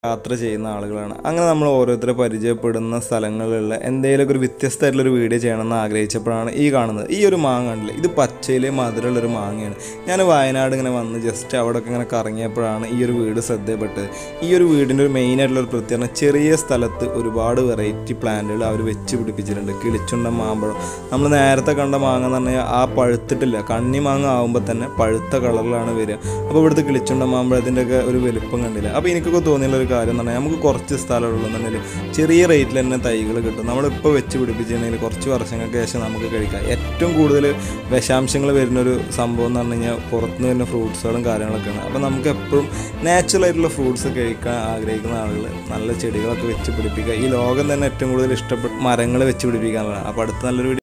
യാത്ര ചെയ്യുന്ന ആളുകളാണ് അങ്ങനെ നമ്മൾ ഓരോരുത്തരെ പരിചയപ്പെടുന്ന സ്ഥലങ്ങളിലുള്ള എന്തെങ്കിലുമൊക്കെ ഒരു വ്യത്യസ്തമായിട്ടുള്ളൊരു വീഡിയോ ചെയ്യണമെന്ന് ആഗ്രഹിച്ചപ്പോഴാണ് ഈ കാണുന്നത് ഈ ഒരു മാങ്ങ കണ്ടില്ലേ ഇത് പച്ചയിലെ മധുരമുള്ളൊരു മാങ്ങയാണ് ഞാൻ വയനാട് ഇങ്ങനെ വന്ന് ജസ്റ്റ് അവിടെയൊക്കെ ഇങ്ങനെ കറങ്ങിയപ്പോഴാണ് ഈ ഒരു വീട് ശ്രദ്ധയപ്പെട്ടത് ഈ ഒരു വീടിൻ്റെ ഒരു മെയിൻ ആയിട്ടുള്ള ഒരു പ്രത്യേകത ചെറിയ സ്ഥലത്ത് ഒരുപാട് വെറൈറ്റി പ്ലാന്റുകൾ അവർ വെച്ച് പിടിപ്പിച്ചിട്ടുണ്ട് കിളിച്ചുണ്ട മാമ്പഴം നമ്മൾ നേരത്തെ കണ്ട മാങ്ങ എന്ന് പറഞ്ഞാൽ ആ പഴുത്തിട്ടില്ല കണ്ണി മാങ്ങ ആകുമ്പോൾ തന്നെ പഴുത്ത കളറിലാണ് വരിക അപ്പോൾ ഇവിടുത്തെ കിളിച്ചുണ്ട മാമ്പഴത്തിൻ്റെ ഒക്കെ ഒരു വലുപ്പം കണ്ടില്ല അപ്പോൾ എനിക്കൊക്കെ തോന്നിയുള്ള ഒരു കാര്യം എന്ന് പറഞ്ഞാൽ നമുക്ക് കുറച്ച് സ്ഥലമുള്ളതെന്നുണ്ടെങ്കിൽ ചെറിയ റേറ്റിൽ തന്നെ തൈകൾ കിട്ടും നമ്മളിപ്പോൾ വെച്ച് പിടിപ്പിച്ചിട്ടുണ്ടെങ്കിൽ കുറച്ച് വർഷങ്ങൾക്ക് ശേഷം നമുക്ക് കഴിക്കാം ഏറ്റവും കൂടുതൽ വിഷാംശങ്ങൾ വരുന്നൊരു സംഭവം എന്ന് പറഞ്ഞു കഴിഞ്ഞാൽ പുറത്തുനിന്ന് വരുന്ന ഫ്രൂട്ട്സുകളും കാര്യങ്ങളൊക്കെയാണ് അപ്പോൾ നമുക്ക് എപ്പോഴും നാച്ചുറൽ ആയിട്ടുള്ള ഫ്രൂട്ട്സ് കഴിക്കാൻ ആഗ്രഹിക്കുന്ന ആളുകൾ നല്ല ചെടികളൊക്കെ വെച്ച് പിടിപ്പിക്കുക ഈ ലോകം തന്നെ ഏറ്റവും കൂടുതൽ ഇഷ്ടപ്പെട്ട മരങ്ങൾ വെച്ച് പിടിപ്പിക്കാനുള്ളതാണ് അപ്പോൾ അടുത്ത നല്ലൊരു വീഡിയോ